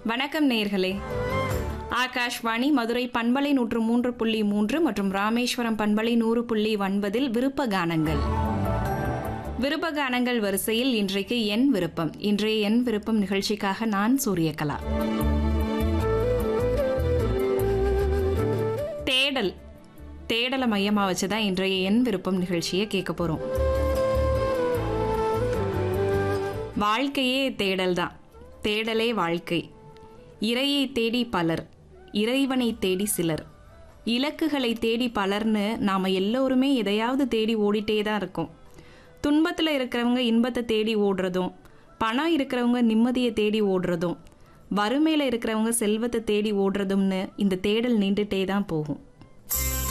வணக்கம் நேர்களே ஆகாஷ்வாணி மதுரை பண்பலை நூற்று மூன்று புள்ளி மூன்று மற்றும் ராமேஸ்வரம் பண்பலை நூறு புள்ளி ஒன்பதில் விருப்ப கானங்கள் விருப்ப கானங்கள் வரிசையில் இன்றைக்கு என் விருப்பம் இன்றைய என் விருப்பம் நிகழ்ச்சிக்காக நான் சூரியகலா தேடல் தேடலை மையமாக வச்சு தான் இன்றைய என் விருப்பம் நிகழ்ச்சியை கேட்க போகிறோம் வாழ்க்கையே தேடல் தான் தேடலே வாழ்க்கை இறையை தேடி பலர் இறைவனை தேடி சிலர் இலக்குகளை தேடி பலர்னு நாம் எல்லோருமே எதையாவது தேடி ஓடிட்டே தான் இருக்கோம் துன்பத்தில் இருக்கிறவங்க இன்பத்தை தேடி ஓடுறதும் பணம் இருக்கிறவங்க நிம்மதியை தேடி ஓடுறதும் வறுமையில் இருக்கிறவங்க செல்வத்தை தேடி ஓடுறதும்னு இந்த தேடல் நீண்டுட்டே தான் போகும்